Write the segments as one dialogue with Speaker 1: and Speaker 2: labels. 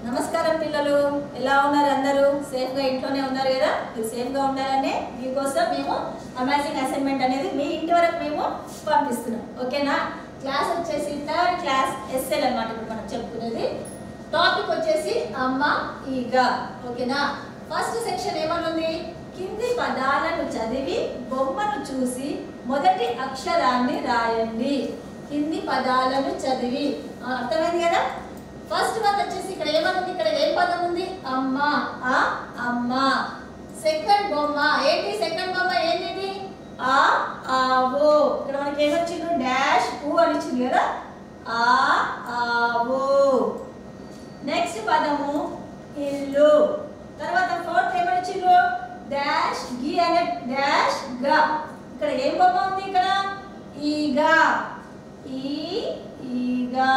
Speaker 1: నమస్కారం పిల్లలు ఎలా ఉన్నారు అందరూ సేఫ్గా ఇంట్లోనే ఉన్నారు కదా మీరు సేఫ్గా ఉండాలనే మీకోసం మేము అమేజింగ్ అసైన్మెంట్ అనేది మీ ఇంటి వరకు మేము పంపిస్తున్నాం ఓకేనా క్లాస్ వచ్చేసి థర్డ్ క్లాస్ ఎస్ఎల్ అన్నమాట ఇప్పుడు మనం చెప్పుకునేది టాపిక్ వచ్చేసి అమ్మ ఈగ ఓకేనా ఫస్ట్ సెక్షన్ ఏమనుంది కింది పదాలను చదివి బొమ్మను చూసి మొదటి అక్షరాన్ని రాయండి కింది పదాలను చదివి ఆ, అర్థమైంది కదా ఫస్ట్ వన్ వచ్చేసి ఇక్కడ ఏమనుంది ఇక్కడ ఏం పదం ఉంది అమ్మ ఆ అమ్మ సెకండ్ బొమ్మ ఏంటి సెకండ్ బొమ్మ ఏంటిది ఆ ఆవో ఇక్కడ మనకి ఏమొచ్చింది డాష్ ఊ అని ఇచ్చింది కదా ఆ ఆవో నెక్స్ట్ పదము ఇల్లు తర్వాత ఫోర్త్ ఏమని ఇచ్చిండ్రు డాష్ గి అనే డాష్ గా ఇక్కడ ఏం బొమ్మ ఉంది ఇక్కడ ఈగ ఈ ఈగా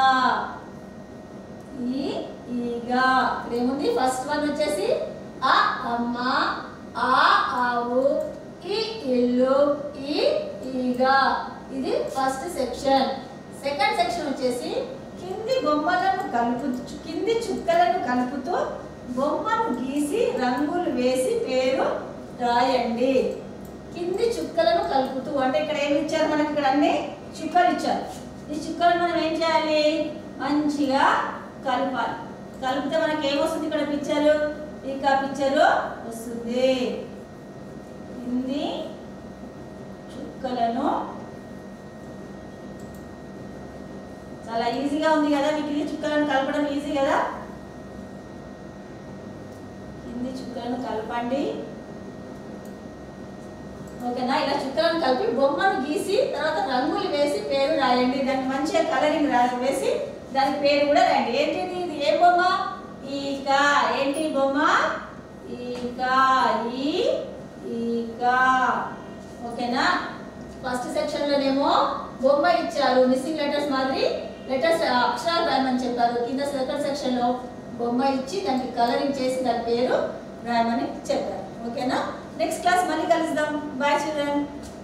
Speaker 1: ఈ ఈగ ఇక్కడ ఏముంది ఫస్ట్ వన్ వచ్చేసి ఆ అమ్మ ఆ ఆవు ఈ ఇల్లు ఈ ఈగ ఇది ఫస్ట్ సెక్షన్ సెకండ్ సెక్షన్ వచ్చేసి కింది బొమ్మలను కలుపుతూ కింది చుక్కలను కలుపుతూ బొమ్మను గీసి రంగులు వేసి పేరు రాయండి కింది చుక్కలను కలుపుతూ అంటే ఇక్కడ ఏమి ఇచ్చారు మనకి ఇక్కడ అన్ని చుక్కలు ఇచ్చారు ఈ చుక్కలను మనం ఏం చేయాలి మంచిగా కలపాలి కలిపితే మనకి ఏమొస్తుంది ఇక్కడ పిక్చర్ ఇంకా పిక్చర్ వస్తుంది కింది చుక్కలను చాలా ఈజీగా ఉంది కదా మీకు కింది చుక్కలను కలపడం ఈజీ కదా కింది చుక్కలను కలపండి ఓకేనా ఇలా చుక్కలను కలిపి బొమ్మను గీసి తర్వాత రంగులు వేసి పేరు రాయండి దానికి మంచిగా కలరింగ్ రా వేసి దాని పేరు కూడా రాయండి ఏంటిది ఇది ఏ బొమ్మ ఈక ఏంటి బొమ్మ ఈక ఈ ఈక ఓకేనా ఫస్ట్ సెక్షన్ లోనేమో బొమ్మ ఇచ్చారు మిస్సింగ్ లెటర్స్ మాదిరి లెటర్స్ అక్షరాలు రాయమని చెప్పారు కింద సెకండ్ సెక్షన్ లో బొమ్మ ఇచ్చి దానికి కలరింగ్ చేసి దాని పేరు రాయమని చెప్పారు ఓకేనా నెక్స్ట్ క్లాస్ మళ్ళీ కలుద్దాం బాయ్ చిల్డ్రన్